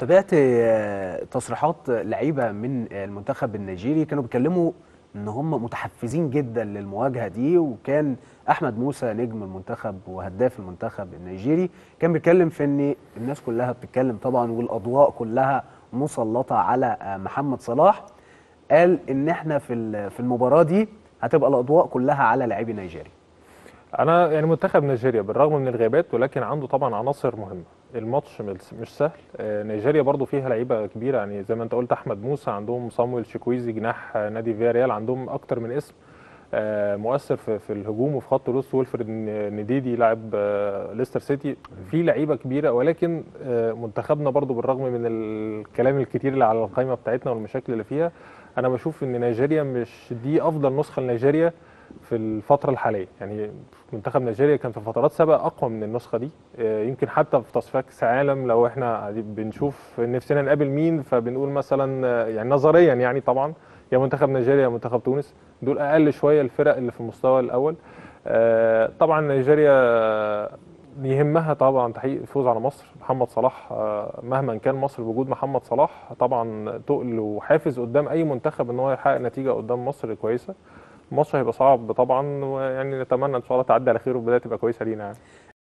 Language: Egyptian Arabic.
تابعت آه، تصريحات لعيبه من المنتخب النيجيري كانوا بيتكلموا ان هم متحفزين جدا للمواجهه دي وكان احمد موسى نجم المنتخب وهداف المنتخب النيجيري كان بيتكلم في ان الناس كلها بتتكلم طبعا والاضواء كلها مسلطه على آه، محمد صلاح قال ان احنا في ال- في المباراه دي هتبقى الاضواء كلها على لاعبي نيجيريا انا يعني منتخب نيجيريا بالرغم من الغيابات ولكن عنده طبعا عناصر مهمه الماتش مش- مش سهل آه، نيجيريا برضو فيها لعيبه كبيره يعني زي ما انت قلت احمد موسى عندهم صامويل شيكويزي جناح آه، نادي فياريال عندهم اكتر من اسم آه، مؤثر في, في الهجوم وفي خط الوسط ويلفريد ن- نديدي لاعب آه، ليستر سيتي في لعيبه كبيره ولكن آه، منتخبنا برضو بالرغم من الكلام الكتير اللي على القائمه بتاعتنا والمشاكل اللي فيها انا بشوف ان نيجيريا مش دي افضل نسخه لنيجيريا في الفترة الحالية يعني منتخب نيجيريا كان في فترات سابقة أقوى من النسخة دي آه، يمكن حتى في تصفيات كأس العالم لو احنا قاعدين بنشوف نفسنا نقابل مين فبنقول مثلا آه، يعني نظريا يعني طبعا يا منتخب نيجيريا يا منتخب تونس دول أقل شوية الفرق اللي في المستوى الأول آه، طبعا نيجيريا آه، يهمها طبعا تحقيق الفوز على مصر محمد صلاح آه، مهما كان مصر بوجود محمد صلاح طبعا تقل وحافز قدام اي منتخب ان هو يحقق نتيجه قدام مصر كويسه مصر هيبقى صعب طبعا ويعني نتمنى ان شاء الله تعدي على خير والبدايه تبقى كويسه لينا يعني